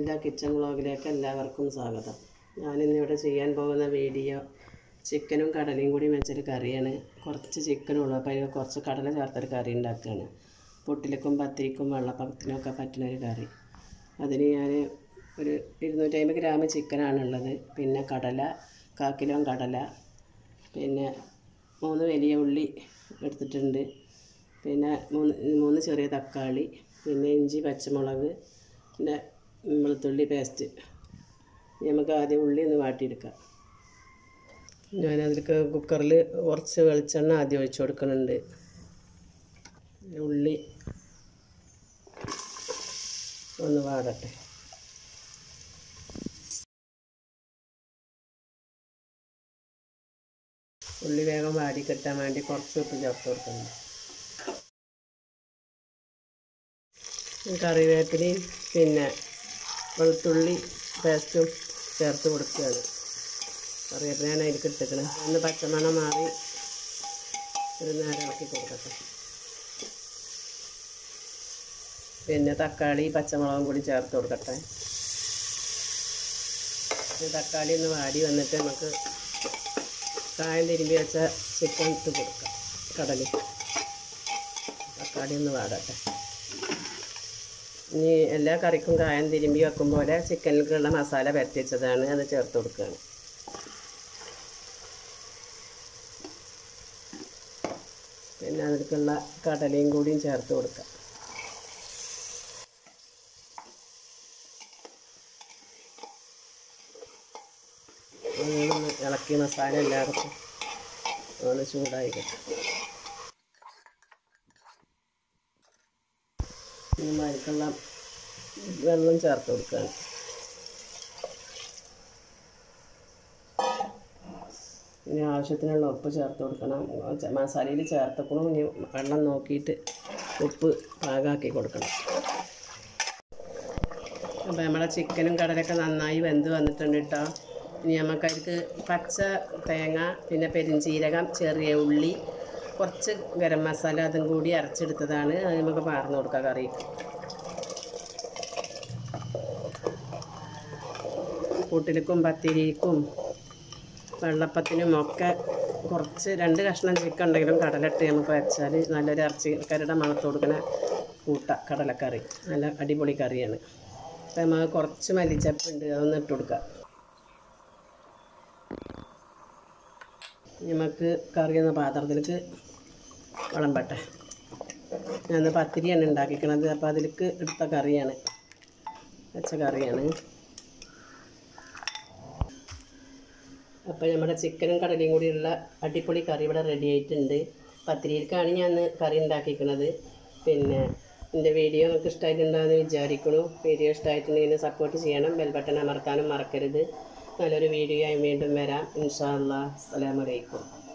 ഷാനിൻ്റെ kitchen വ്ളോഗിലേക്ക് എല്ലാവർക്കും സ്വാഗതം ഞാനിന്നിവിടെ ചെയ്യാൻ പോകുന്ന വീഡിയോ ചിക്കനും കടലയും കൂടി വെച്ചൊരു കറിയാണ് കുറച്ച് ചിക്കനുള്ളൂ അപ്പോൾ അതിൽ കുറച്ച് കടല ചേർത്തൊരു കറി ഉണ്ടാക്കുകയാണ് പുട്ടിലേക്കും പത്തിരിക്കും വെള്ളപ്പത്തിനും ഒക്കെ പറ്റുന്ന ഒരു കറി അതിന് ഞാൻ ഒരു ഇരുന്നൂറ്റമ്പത് ഗ്രാം ചിക്കനാണുള്ളത് പിന്നെ കടല കാ കിലോ കടല പിന്നെ മൂന്ന് വലിയ ഉള്ളി എടുത്തിട്ടുണ്ട് പിന്നെ മൂന്ന് മൂന്ന് ചെറിയ തക്കാളി പിന്നെ ഇഞ്ചി പച്ചമുളക് പിന്നെ വെളുത്തുള്ളി പേസ്റ്റ് ഇനി നമുക്ക് ആദ്യം ഉള്ളി ഒന്ന് വാട്ടിയെടുക്കാം ഞാനതിലേക്ക് കുക്കറിൽ കുറച്ച് വെളിച്ചെണ്ണ ആദ്യം ഒഴിച്ച് കൊടുക്കുന്നുണ്ട് ഉള്ളി ഒന്ന് വാടട്ടെ ഉള്ളി വേഗം വാടി കിട്ടാൻ വേണ്ടി കുറച്ച് ഉപ്പ് ചേർത്ത് കൊടുക്കുന്നുണ്ട് കറിവേപ്പിലയും പിന്നെ വെളുത്തുള്ളി പേസ്റ്റും ചേർത്ത് കൊടുക്കുകയാണ് കറിവേപ്പിലയാണ് അതിലേക്ക് ഇട്ടിക്കണം ഒന്ന് പച്ചമണം മാറി ഒരു നേരം ഇളക്കി കൊടുക്കട്ടെ പിന്നെ തക്കാളി പച്ചമുളകും കൂടി ചേർത്ത് കൊടുക്കട്ടെ ഈ തക്കാളി ഒന്ന് വാടി വന്നിട്ട് നമുക്ക് കായം തിരുമ്പി വെച്ച ചിക്കൻ ഇട്ട് കൊടുക്കാം കടലിൽ തക്കാളി ഒന്ന് വാടട്ടെ ഇനി എല്ലാ കറിക്കും കായം തിരുമ്പി വെക്കും പോലെ ചിക്കനിലേക്കുള്ള മസാല പരത്തി വെച്ചതാണ് അത് ചേർത്ത് കൊടുക്കുകയാണ് പിന്നെ അതിലേക്കുള്ള കടലയും കൂടിയും ചേർത്ത് കൊടുക്കാം ഒന്ന് ഇളക്കി മസാല എല്ലായിടത്തും ഒന്ന് ചൂടായി കിട്ടും ഇനി മരിക്കുള്ള വെള്ളം ചേർത്ത് കൊടുക്കുകയാണ് ഇനി ആവശ്യത്തിനുള്ള ഉപ്പ് ചേർത്ത് കൊടുക്കണം മസാലയിൽ ചേർത്തക്കണം ഇനി വെള്ളം നോക്കിയിട്ട് ഉപ്പ് പാകാക്കി കൊടുക്കണം അപ്പോൾ നമ്മുടെ ചിക്കനും കടലൊക്കെ നന്നായി വെന്ത് വന്നിട്ടുണ്ട് കേട്ടോ ഇനി നമുക്ക് അതിലേക്ക് പച്ച തേങ്ങ പിന്നെ പെരിഞ്ചീരകം ചെറിയ ഉള്ളി കുറച്ച് ഗരം മസാല അതും കൂടി അരച്ചെടുത്തതാണ് അത് നമുക്ക് പാർന്ന് കൊടുക്കാം കറി കൂട്ടിലേക്കും പത്തിരിക്കും വെള്ളപ്പത്തിനും ഒക്കെ കുറച്ച് രണ്ട് കഷ്ണം ചിക്കൻ ഉണ്ടെങ്കിലും കടലിട്ട് നമുക്ക് വെച്ചാൽ നല്ലൊരു ഇറച്ചി കറിയുടെ മണത്ത് കൊടുക്കുന്ന കൂട്ട കടലക്കറി നല്ല അടിപൊളി കറിയാണ് അപ്പം നമുക്ക് കുറച്ച് മല്ലിച്ചപ്പുണ്ട് അതൊന്ന് ഇട്ട് കൊടുക്കാം നമുക്ക് കറി എന്ന പാത്രത്തിലേക്ക് വിളമ്പട്ടെ ഞാൻ പത്തിരിയാണ് ഉണ്ടാക്കിക്കണത് അപ്പോൾ അതിലേക്ക് എടുത്ത കറിയാണ് വെച്ച കറിയാണ് അപ്പോൾ നമ്മുടെ ചിക്കനും കടലയും കൂടിയുള്ള അടിപൊളി കറി ഇവിടെ റെഡി ആയിട്ടുണ്ട് പത്തിരിയിലേക്കാണ് ഞാൻ ഇന്ന് കറി ഉണ്ടാക്കിക്കുന്നത് പിന്നെ എൻ്റെ വീഡിയോ നിങ്ങൾക്ക് ഇഷ്ടമായിട്ടുണ്ടാകുമെന്ന് വിചാരിക്കുന്നു വീഡിയോ ഇഷ്ടമായിട്ടുണ്ടെങ്കിൽ സപ്പോർട്ട് ചെയ്യണം ബെൽ ബട്ടൺ അമർത്താനും മറക്കരുത് നല്ലൊരു വീഡിയോ ആയി വീണ്ടും വരാം ഇൻഷാ അല്ലാ അസ്സലാമു അലൈക്കും